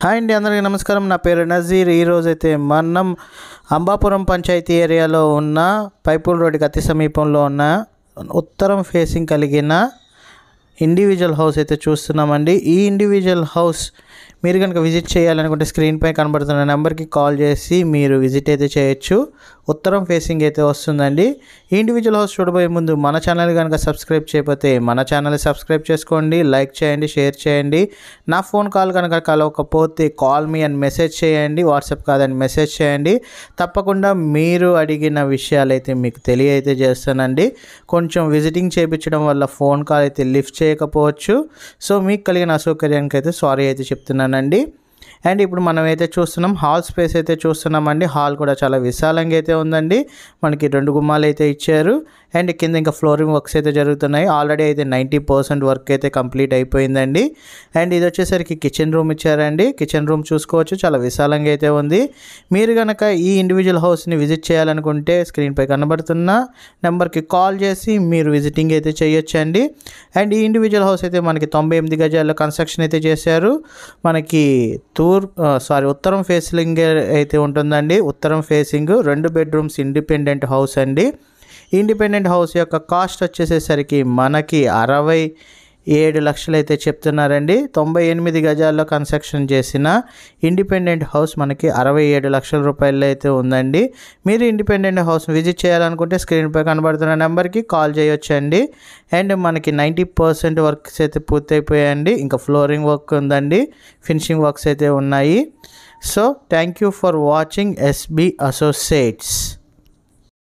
hi అండి అందరికీ నమస్కారం నా పేరు నజీర్ ఈరోజు అయితే మనం అంబాపురం పంచాయతీ ఏరియాలో ఉన్న పైపుల్ రోడ్డుకి అతి సమీపంలో ఉన్న ఉత్తరం ఫేసింగ్ కలిగిన ఇండివిజువల్ హౌస్ అయితే చూస్తున్నామండి ఈ ఇండివిజువల్ హౌస్ మీరు కనుక విజిట్ చేయాలనుకుంటే స్క్రీన్పై కనబడుతున్న నెంబర్కి కాల్ చేసి మీరు విజిట్ అయితే చేయొచ్చు ఉత్తరం ఫేసింగ్ అయితే వస్తుందండి ఈ ఇండివిజువల్ హౌస్ చూడబోయే ముందు మన ఛానల్ కనుక సబ్స్క్రైబ్ చేయకపోతే మన ఛానల్ సబ్స్క్రైబ్ చేసుకోండి లైక్ చేయండి షేర్ చేయండి నా ఫోన్ కాల్ కనుక కలవకపోతే కాల్ మీ అని మెసేజ్ చేయండి వాట్సాప్ కాదని మెసేజ్ చేయండి తప్పకుండా మీరు అడిగిన విషయాలు అయితే మీకు తెలియైతే చేస్తానండి కొంచెం విజిటింగ్ చేయించడం వల్ల ఫోన్ కాల్ అయితే లిఫ్ట్ చేయకపోవచ్చు సో మీకు కలిగిన అసౌకర్యానికి అయితే సారీ అయితే చెప్తున్నానండి అండ్ ఇప్పుడు మనం అయితే చూస్తున్నాం హాల్ స్పేస్ అయితే చూస్తున్నామండి హాల్ కూడా చాలా విశాలంగా అయితే ఉందండి మనకి రెండు గుమ్మాలు అయితే ఇచ్చారు అండ్ కింద ఇంకా ఫ్లోరింగ్ వర్క్స్ అయితే జరుగుతున్నాయి ఆల్రెడీ అయితే నైంటీ పర్సెంట్ వర్క్ అయితే కంప్లీట్ అయిపోయిందండి అండ్ ఇది వచ్చేసరికి కిచెన్ రూమ్ ఇచ్చారండి కిచెన్ రూమ్ చూసుకోవచ్చు చాలా విశాలంగా అయితే ఉంది మీరు కనుక ఈ ఇండివిజువల్ హౌస్ని విజిట్ చేయాలనుకుంటే స్క్రీన్పై కనబడుతున్న నెంబర్కి కాల్ చేసి మీరు విజిటింగ్ అయితే చేయొచ్చండి అండ్ ఈ ఇండివిజువల్ హౌస్ అయితే మనకి తొంభై ఎనిమిది గజాల్లో కన్స్ట్రక్షన్ అయితే చేశారు మనకి తూర్ సారీ ఉత్తరం ఫేసింగ్ అయితే ఉంటుందండి ఉత్తరం ఫేసింగ్ రెండు బెడ్రూమ్స్ ఇండిపెండెంట్ హౌస్ అండి ఇండిపెండెంట్ హౌస్ యొక్క కాస్ట్ వచ్చేసేసరికి మనకి అరవై ఏడు లక్షలు అయితే చెప్తున్నారండి తొంభై ఎనిమిది గజాల్లో కన్స్ట్రక్షన్ చేసిన ఇండిపెండెంట్ హౌస్ మనకి అరవై ఏడు లక్షల రూపాయలు అయితే ఉందండి మీరు ఇండిపెండెంట్ హౌస్ విజిట్ చేయాలనుకుంటే స్క్రీన్పై కనబడుతున్న నెంబర్కి కాల్ చేయొచ్చండి అండ్ మనకి నైంటీ పర్సెంట్ వర్క్స్ అయితే పూర్తయిపోయాయండి ఇంకా ఫ్లోరింగ్ వర్క్ ఉందండి ఫినిషింగ్ వర్క్స్ అయితే ఉన్నాయి so thank you for watching SB associates